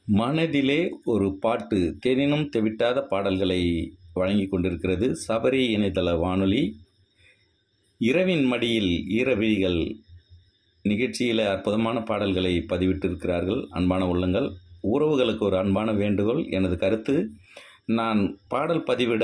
மனதிலே ஒரு பாட்டு தேனினும் தெவிட்டாத பாடல்களை வழங்கிக் கொண்டிருக்கிறது சபரி இணையதள வானொலி இரவின் மடியில் ஈரவிழிகள் நிகழ்ச்சியில் அற்புதமான பாடல்களை பதிவிட்டிருக்கிறார்கள் அன்பான உள்ளங்கள் உறவுகளுக்கு ஒரு அன்பான வேண்டுகோள் எனது கருத்து நான் பாடல் பதிவிட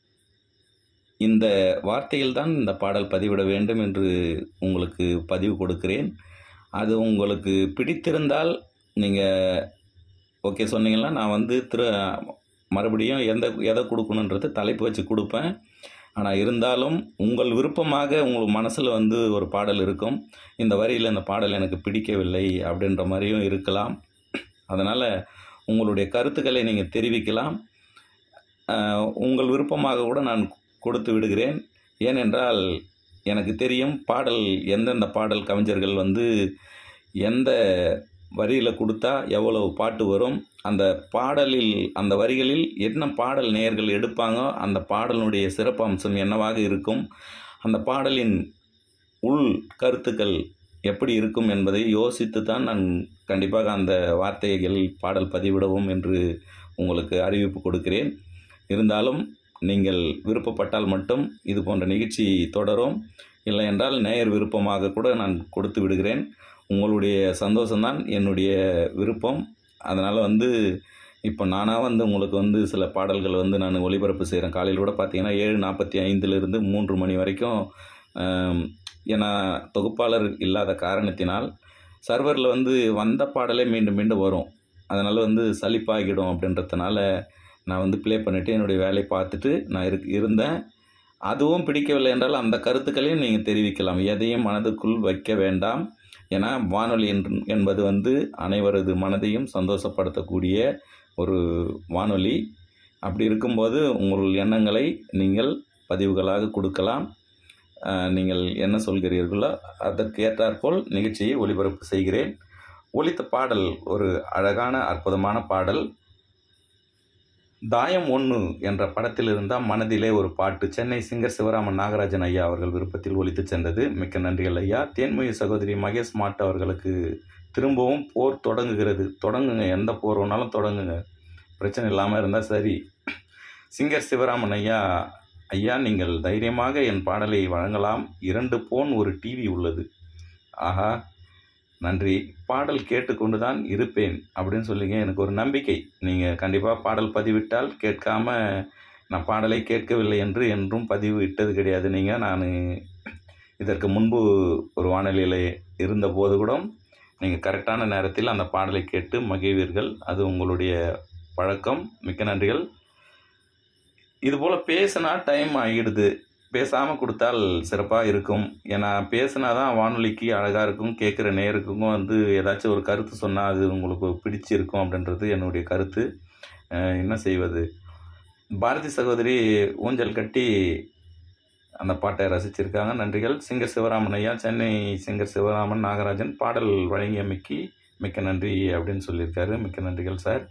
இந்த வார்த்தையில்தான் இந்த பாடல் பதிவிட வேண்டும் என்று உங்களுக்கு பதிவு கொடுக்கிறேன் அது உங்களுக்கு பிடித்திருந்தால் நீங்கள் ஓகே சொன்னீங்கன்னா நான் வந்து திரு மறுபடியும் எந்த எதை கொடுக்கணுன்றது தலைப்பு வச்சு கொடுப்பேன் ஆனால் இருந்தாலும் உங்கள் விருப்பமாக உங்கள் மனசில் வந்து ஒரு பாடல் இருக்கும் இந்த வரியில் இந்த பாடல் எனக்கு பிடிக்கவில்லை அப்படின்ற மாதிரியும் இருக்கலாம் அதனால் உங்களுடைய கருத்துக்களை நீங்கள் தெரிவிக்கலாம் ஆஹ், உங்கள் விருப்பமாக கூட நான் கொடுத்து விடுகிறேன் ஏனென்றால் எனக்கு தெரியும் பாடல் எந்தெந்த பாடல் கவிஞர்கள் வந்து எந்த வரியில் கொடுத்தா எவ்வளவு பாட்டு வரும் அந்த பாடலில் அந்த வரிகளில் என்ன பாடல் நேயர்கள் எடுப்பாங்க அந்த பாடலினுடைய சிறப்பு அம்சம் என்னவாக இருக்கும் அந்த பாடலின் உள் கருத்துக்கள் எப்படி இருக்கும் என்பதை யோசித்து தான் நான் கண்டிப்பாக அந்த வார்த்தைகள் பாடல் பதிவிடவும் என்று உங்களுக்கு அறிவிப்பு கொடுக்கிறேன் இருந்தாலும் நீங்கள் விருப்பப்பட்டால் மட்டும் இது போன்ற நிகழ்ச்சி தொடரும் இல்லை என்றால் நேயர் விருப்பமாக கூட நான் கொடுத்து விடுகிறேன் உங்களுடைய சந்தோஷம்தான் என்னுடைய விருப்பம் அதனால் வந்து இப்போ நானாக வந்து உங்களுக்கு வந்து சில பாடல்கள் வந்து நான் ஒளிபரப்பு செய்கிறேன் காலையில் கூட பார்த்தீங்கன்னா ஏழு நாற்பத்தி ஐந்துலேருந்து மூன்று மணி வரைக்கும் ஆம், ஏன்னா தொகுப்பாளர் இல்லாத காரணத்தினால் சர்வரில் வந்து வந்த பாடலே மீண்டும் மீண்டும் வரும் அதனால் வந்து சலிப்பாகிடும் அப்படின்றதுனால நான் வந்து ப்ளே பண்ணிவிட்டு என்னுடைய வேலையை பார்த்துட்டு நான் இரு இருந்தேன் அதுவும் பிடிக்கவில்லை என்றால் அந்த கருத்துக்களையும் நீங்கள் தெரிவிக்கலாம் எதையும் மனதுக்குள் வைக்க வேண்டாம் ஏன்னா வானொலி என்று- என்பது வந்து அனைவரது மனதையும் சந்தோஷப்படுத்தக்கூடிய ஒரு வானொலி அப்படி இருக்கும்போது உங்கள் எண்ணங்களை நீங்கள் பதிவுகளாக கொடுக்கலாம் அஹ், நீங்கள் என்ன சொல்கிறீர்களோ அதற்கு ஏற்றாற்போல் நிகழ்ச்சியை ஒளிபரப்பு செய்கிறேன் ஒலித்த பாடல் ஒரு அழகான அற்புதமான பாடல் தாயம் ஒன்று என்ற படத்தில் இருந்தால் மனதிலே ஒரு பாட்டு சென்னை சிங்கர் சிவராமன் நாகராஜன் ஐயா அவர்கள் விருப்பத்தில் ஒலித்து சென்றது மிக்க நன்றிகள் ஐயா தேன்மொழி சகோதரி மகேஷ் மாட் அவர்களுக்கு திரும்பவும் போர் தொடங்குகிறது தொடங்குங்க எந்த போர் வேணாலும் தொடங்குங்க பிரச்சனை இல்லாமல் இருந்தால் சரி சிங்கர் சிவராமன் ஐயா ஐயா நீங்கள் தைரியமாக என் பாடலை வழங்கலாம் இரண்டு போன் ஒரு டிவி உள்ளது ஆஹா நன்றி பாடல் கேட்டுக்கொண்டு தான் இருப்பேன் அப்படின்னு சொல்லிங்க எனக்கு ஒரு நம்பிக்கை நீங்கள் கண்டிப்பாக பாடல் பதிவிட்டால் கேட்காம நான் பாடலை கேட்கவில்லை என்று என்றும் பதிவு இட்டது கிடையாது நீங்கள் நான் இதற்கு முன்பு ஒரு வானொலியில் இருந்தபோது கூட நீங்கள் கரெக்டான நேரத்தில் அந்த பாடலை கேட்டு மகிழ்வீர்கள் அது உங்களுடைய பழக்கம் மிக்க நன்றிகள் இதுபோல் பேசினா டைம் ஆகிடுது பேசாமல் கொடுத்தால் சிறப்பாக இருக்கும் ஏன்னா பேசினா தான் வானொலிக்கு அழகாக இருக்கும் கேட்குற நேருக்கும் வந்து ஏதாச்சும் ஒரு கருத்து சொன்னால் அது உங்களுக்கு பிடிச்சிருக்கும் அப்படின்றது என்னுடைய கருத்து அஹ் என்ன செய்வது பாரதி சகோதரி ஊஞ்சல் கட்டி அந்த பாட்டை ரசிச்சிருக்காங்க நன்றிகள் சிங்கர் சிவராமன் ஐயா சென்னை சிங்கர் சிவராமன் நாகராஜன் பாடல் வழங்கியமைக்கு மிக்க நன்றி அப்படின்னு சொல்லியிருக்காரு மிக்க நன்றிகள் சார்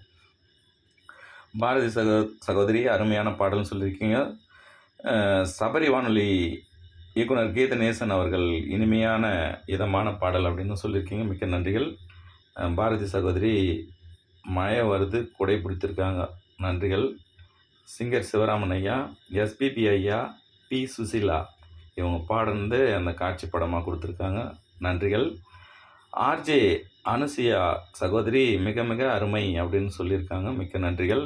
பாரதி சகோ சகோதரி அருமையான பாடல்னு சொல்லியிருக்கீங்க அஹ் சபரி வானொலி இயக்குனர் கீதநேசன் அவர்கள் இனிமையான இதமான பாடல் அப்படின்னு சொல்லியிருக்கீங்க மிக்க நன்றிகள் அஹ் பாரதி சகோதரி மழை வருது குடை பிடித்திருக்காங்க நன்றிகள் சிங்கர் சிவராமன் ஐயா எஸ்பிபி ஐயா பி சுசிலா இவங்க பாடுனது அந்த காட்சி படமாக கொடுத்துருக்காங்க நன்றிகள் ஆர்ஜே அனுசியா சகோதரி மிக மிக அருமை அப்படின்னு சொல்லியிருக்காங்க மிக்க நன்றிகள்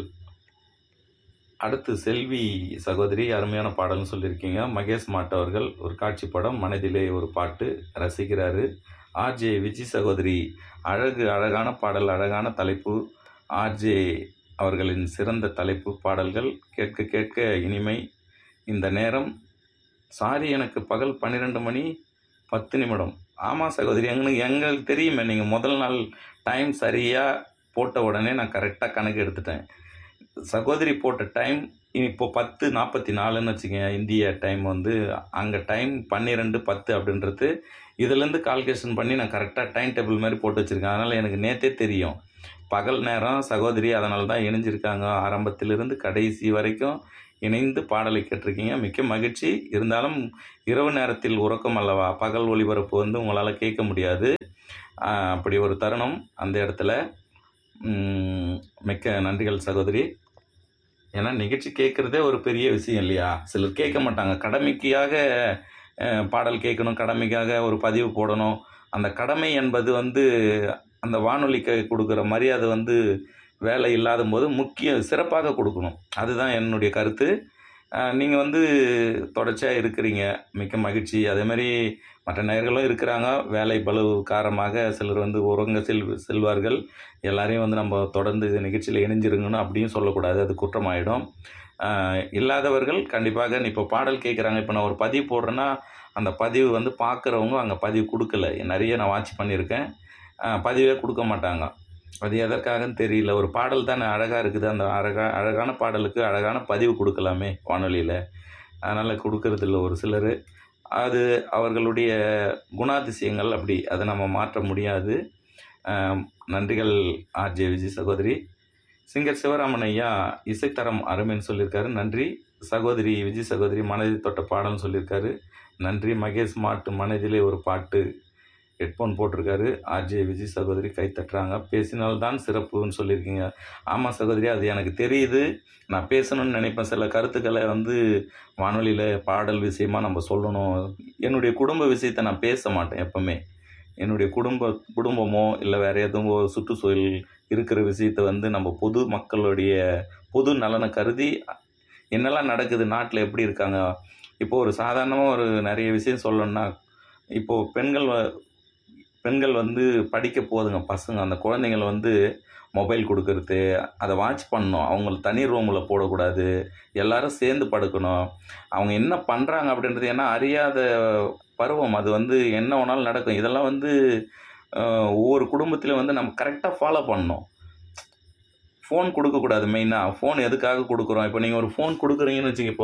அடுத்து செல்வி சகோதரி அருமையான பாடல்னு சொல்லியிருக்கீங்க மகேஷ் மாட் அவர்கள் ஒரு காட்சி படம் மனதிலே ஒரு பாட்டு ரசிக்கிறாரு ஆர்ஜே விஜய் சகோதரி அழகு அழகான பாடல் அழகான தலைப்பு ஆர்ஜே அவர்களின் சிறந்த தலைப்பு பாடல்கள் கேட்க கேட்க இனிமை இந்த நேரம் சாரி எனக்கு பகல் பன்னிரெண்டு மணி பத்து நிமிடம் ஆமாம் சகோதரி எங்களுக்கு எங்களுக்கு தெரியுமே நீங்கள் முதல் நாள் டைம் சரியாக போட்ட உடனே நான் கரெக்டாக கணக்கு எடுத்துட்டேன் சகோதரி போட்ட டைம் இப்போ பத்து நாற்பத்தி நாலுன்னு வச்சுக்கோங்க இந்திய டைம் வந்து அங்கே டைம் பன்னிரெண்டு பத்து அப்படின்றது இதுலேருந்து கால்குலேஷன் பண்ணி நான் கரெக்டாக டைம் டேபிள் மாதிரி போட்டு வச்சுருக்கேன் அதனால் எனக்கு நேற்றே தெரியும் பகல் நேரம் சகோதரி அதனால தான் இணைஞ்சிருக்காங்க ஆரம்பத்திலிருந்து கடைசி வரைக்கும் இணைந்து பாடலை கேட்டிருக்கீங்க மிக்க மகிழ்ச்சி இருந்தாலும் இரவு நேரத்தில் உறக்கம் அல்லவா பகல் ஒளிபரப்பு வந்து உங்களால் கேட்க முடியாது ஆஹ் அப்படி ஒரு தருணம் அந்த இடத்துல ம், மிக்க நன்றிகள் சகோதரி ஏன்னா நிகழ்ச்சி கேட்குறதே ஒரு பெரிய விஷயம் இல்லையா சிலர் கேட்க மாட்டாங்க கடமைக்காக அஹ், பாடல் கேட்கணும் கடமைக்காக ஒரு பதிவு போடணும் அந்த கடமை என்பது வந்து அந்த வானொலிக்கு கொடுக்குற மரியாதை வந்து வேலை இல்லாத போது முக்கிய சிறப்பாக கொடுக்கணும் அதுதான் என்னுடைய கருத்து நீங்கள் வந்து தொடர்ச்சியாக இருக்கிறீங்க மிக்க மகிழ்ச்சி அதே மாதிரி மற்ற நேயர்களும் இருக்கிறாங்க வேலை பளு காரணமாக சிலர் வந்து உறங்க செல் செல்வார்கள் எல்லாரையும் வந்து நம்ம தொடர்ந்து இது நிகழ்ச்சியில் இணைஞ்சிருங்கன்னு அப்படியும் சொல்லக்கூடாது அது குற்றமாயிடும் ஆஹ் இல்லாதவர்கள் கண்டிப்பாக இப்போ பாடல் கேட்குறாங்க இப்போ நான் ஒரு பதிவு போடுறேன்னா அந்த பதிவு வந்து பார்க்குறவங்க அங்கே பதிவு கொடுக்கல நிறைய நான் வாட்ச் பண்ணியிருக்கேன் ஆஹ் பதிவே கொடுக்க மாட்டாங்க அது எதற்காகன்னு தெரியல ஒரு பாடல் தானே அழகாக இருக்குது அந்த அழகா அழகான பாடலுக்கு அழகான பதிவு கொடுக்கலாமே வானொலியில் அதனால் கொடுக்கறதில்ல ஒரு சிலர் அது அவர்களுடைய குணாதிசயங்கள் அப்படி அதை நம்ம மாற்ற முடியாது ஆஹ் நன்றிகள் ஆர்ஜே விஜய் சகோதரி சிங்கர் சிவராமன் ஐயா இசைத்தரம் அருமைன்னு சொல்லியிருக்காரு நன்றி சகோதரி விஜய் சகோதரி மனதை தொட்ட பாடல்னு சொல்லியிருக்காரு நன்றி மகேஷ் மாட்டு மனதிலே ஒரு பாட்டு ஹெட்ஃபோன் போட்டிருக்காரு ஆர்ஜே விஜய் சகோதரி கை தட்டுறாங்க பேசினால்தான் சிறப்புன்னு சொல்லியிருக்கீங்க ஆமாம் சகோதரி அது எனக்கு தெரியுது நான் பேசணும்னு நினைப்பேன் சில கருத்துக்களை வந்து வானொலியில் பாடல் விஷயமா நம்ம சொல்லணும் என்னுடைய குடும்ப விஷயத்தை நான் பேச மாட்டேன் எப்பவுமே என்னுடைய குடும்ப குடும்பமோ இல்லை வேறு எதுவும் ஒரு சுற்றுச்சூழல் இருக்கிற விஷயத்த வந்து நம்ம பொது மக்களுடைய பொது நலனை கருதி என்னெல்லாம் நடக்குது நாட்டில் எப்படி இருக்காங்க இப்போ ஒரு சாதாரணமாக ஒரு நிறைய விஷயம் சொல்லணும்னா இப்போது பெண்கள் வ- பெண்கள் வந்து படிக்க போதுங்க பசங்க அந்த குழந்தைங்கள வந்து மொபைல் கொடுக்கறது அதை வாட்ச் பண்ணணும் அவங்கள தனி ரூமில் போடக்கூடாது எல்லாரும் சேர்ந்து படுக்கணும் அவங்க என்ன பண்ணுறாங்க அப்படின்றது ஏன்னா அறியாத பருவம் அது வந்து என்ன வேணாலும் நடக்கும் இதெல்லாம் வந்து அஹ், ஒவ்வொரு குடும்பத்திலும் வந்து நம்ம கரெக்டாக ஃபாலோ பண்ணணும் ஃபோன் கொடுக்கக்கூடாது மெயினாக ஃபோன் எதுக்காக கொடுக்குறோம் இப்போ நீங்கள் ஒரு ஃபோன் கொடுக்குறீங்கன்னு வச்சுங்க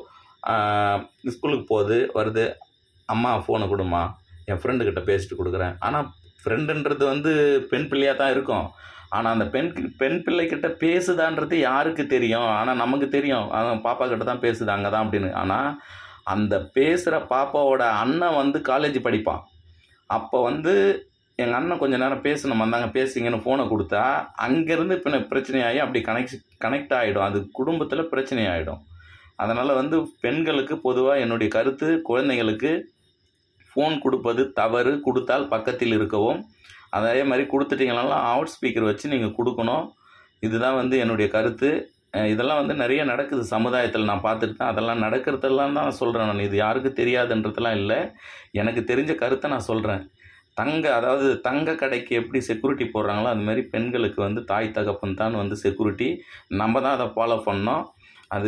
இப்போது ஸ்கூலுக்கு போகுது வருது அம்மா ஃபோனை கொடுமா என் ஃப்ரெண்டுக்கிட்ட பேசிட்டு கொடுக்குறேன் ஆனால் ஃப்ரெண்டுன்றது வந்து பெண் பிள்ளையாக தான் இருக்கும் ஆனால் அந்த பெண் பெண் பிள்ளைக்கிட்ட பேசுதான்றது யாருக்கு தெரியும் ஆனால் நமக்கு தெரியும் அவன் பாப்பா கிட்ட தான் பேசுது அங்கே தான் அப்படின்னு ஆனால் அந்த பேசுகிற பாப்பாவோட அண்ணன் வந்து காலேஜ் படிப்பான் அப்போ வந்து எங்கள் அண்ணன் கொஞ்ச நேரம் பேசணும் வந்தாங்க பேசிங்கன்னு ஃபோனை கொடுத்தா அங்கேருந்து பின்ன பிரச்சனையாகி அப்படி கனெக்ட் கனெக்ட் ஆகிடும் அது குடும்பத்தில் பிரச்சனை ஆகிடும் அதனால் வந்து பெண்களுக்கு பொதுவாக என்னுடைய கருத்து குழந்தைங்களுக்கு ஃபோன் கொடுப்பது தவறு கொடுத்தால் பக்கத்தில் இருக்கவும் அதே மாதிரி கொடுத்துட்டீங்கனாலும் அவுட் ஸ்பீக்கர் வச்சு நீங்கள் கொடுக்கணும் இதுதான் வந்து என்னுடைய கருத்து அஹ் இதெல்லாம் வந்து நிறைய நடக்குது சமுதாயத்தில் நான் பார்த்துட்டு தான் அதெல்லாம் நடக்கிறதெல்லாம் தான் சொல்கிறேன் நான் இது யாருக்கு தெரியாதுன்றதெல்லாம் இல்லை எனக்கு தெரிஞ்ச கருத்தை நான் சொல்கிறேன் தங்க அதாவது தங்க கடைக்கு எப்படி செக்யூரிட்டி போடுறாங்களோ அது மாதிரி பெண்களுக்கு வந்து தாய் தகப்பன் தான் வந்து செக்யூரிட்டி நம்ம தான் அதை ஃபாலோ பண்ணோம் அது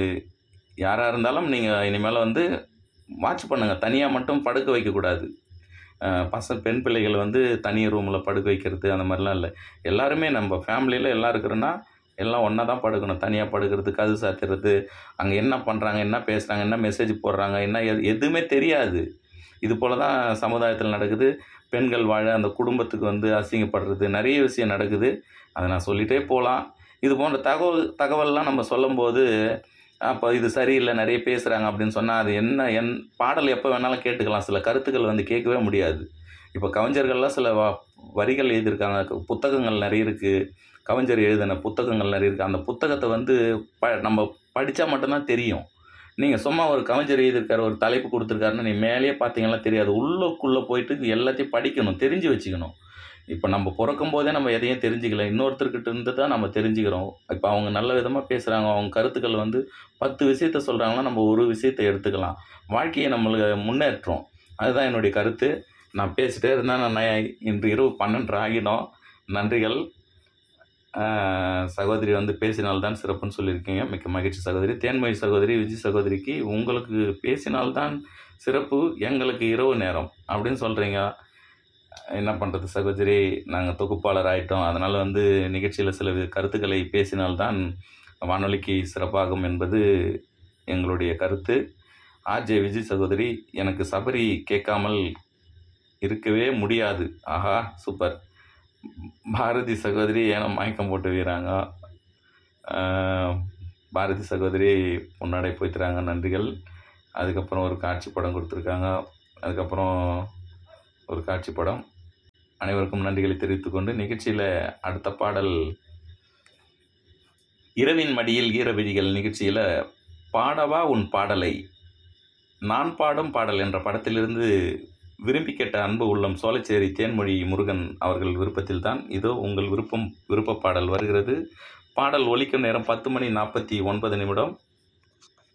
யாராக இருந்தாலும் நீங்கள் இனிமேல் வந்து வாட்ச் பண்ணுங்கள் தனியாக மட்டும் படுக்க வைக்கக்கூடாது அஹ் பசங்க பெண் பிள்ளைகள் வந்து தனி ரூமில் படுக்க வைக்கிறது அந்த மாதிரிலாம் இல்லை எல்லாருமே நம்ம ஃபேமிலியில் எல்லாம் இருக்கிறோன்னா எல்லாம் ஒன்றா தான் படுக்கணும் தனியாக படுக்கிறது கது சாத்துறது அங்கே என்ன பண்ணுறாங்க என்ன பேசுகிறாங்க என்ன மெசேஜ் போடுறாங்க என்ன எது எதுவுமே தெரியாது இது போல தான் சமுதாயத்தில் நடக்குது பெண்கள் வாழ அந்த குடும்பத்துக்கு வந்து அசிங்கப்படுறது நிறைய விஷயம் நடக்குது அதை நான் சொல்லிகிட்டே போகலாம் இது போன்ற தகவல் தகவல்லாம் நம்ம சொல்லும்போது அப்போ இது சரியில்லை நிறைய பேசுகிறாங்க அப்படின்னு சொன்னால் அது என்ன என் பாடல் எப்போ வேணாலும் கேட்டுக்கலாம் சில கருத்துக்கள் வந்து கேட்கவே முடியாது இப்போ கவிஞர்கள்லாம் சில வ வரிகள் எழுதியிருக்காங்க புத்தகங்கள் நிறைய இருக்குது கவிஞர் எழுதின புத்தகங்கள் நிறைய இருக்குது அந்த புத்தகத்தை வந்து ப நம்ம படித்தா மட்டும்தான் தெரியும் நீங்கள் சும்மா ஒரு கவிஞர் எழுதியிருக்காரு ஒரு தலைப்பு கொடுத்துருக்காருன்னு நீ மேலேயே பார்த்தீங்கன்னா தெரியாது உள்ளுக்குள்ளே போயிட்டு இது எல்லாத்தையும் படிக்கணும் தெரிஞ்சு வச்சுக்கணும் இப்போ நம்ம பிறக்கும் போதே நம்ம எதையும் தெரிஞ்சுக்கல இன்னொருத்தர்கிட்ட இருந்து தான் நம்ம தெரிஞ்சுக்கிறோம் இப்போ அவங்க நல்ல விதமாக பேசுகிறாங்க அவங்க கருத்துக்கள் வந்து பத்து விஷயத்த சொல்கிறாங்கன்னா நம்ம ஒரு விஷயத்தை எடுத்துக்கலாம் வாழ்க்கையை நம்மளுக்கு முன்னேற்றோம் அதுதான் என்னுடைய கருத்து நான் பேசிட்டே இருந்தால் நான் இன்று இரவு பன்னெண்டு ஆகிடும் நன்றிகள் ஆஹ் சகோதரி வந்து பேசினால்தான் சிறப்புன்னு சொல்லியிருக்கீங்க மிக்க மகிழ்ச்சி சகோதரி தேன்மொழி சகோதரி விஜய் சகோதரிக்கு உங்களுக்கு பேசினால்தான் சிறப்பு எங்களுக்கு இரவு நேரம் அப்படின்னு சொல்கிறீங்க என்ன பண்ணுறது சகோதரி நாங்கள் தொகுப்பாளர் ஆயிட்டோம் அதனால் வந்து நிகழ்ச்சியில் சில வி- கருத்துக்களை பேசினால்தான் வானொலிக்கு சிறப்பாகும் என்பது எங்களுடைய கருத்து ஆர்ஜே விஜய் சகோதரி எனக்கு சபரி கேட்காமல் இருக்கவே முடியாது ஆஹா சூப்பர் பாரதி சகோதரி ஏன்னா மயக்கம் போட்டு வீராங்க பாரதி சகோதரி முன்னாடி போய்த்துறாங்க நன்றிகள் அதுக்கப்புறம் ஒரு காட்சி படம் கொடுத்துருக்காங்க அதுக்கப்புறம் ஒரு காட்சி படம் அனைவருக்கும் நன்றிகளை தெரிவித்துக் கொண்டு நிகழ்ச்சியில் அடுத்த பாடல் இரவின் மடியில் ஈரவிழிகள் நிகழ்ச்சியில் பாடவா உன் பாடலை நான் பாடும் பாடல் என்ற படத்திலிருந்து விரும்பி கேட்ட அன்பு உள்ளம் சோலைச்சேரி தேன்மொழி முருகன் அவர்கள் விருப்பத்தில் தான் இதோ உங்கள் விருப்பம் விருப்ப பாடல் வருகிறது பாடல் ஒலிக்கும் நேரம் பத்து மணி நாற்பத்தி ஒன்பது நிமிடம்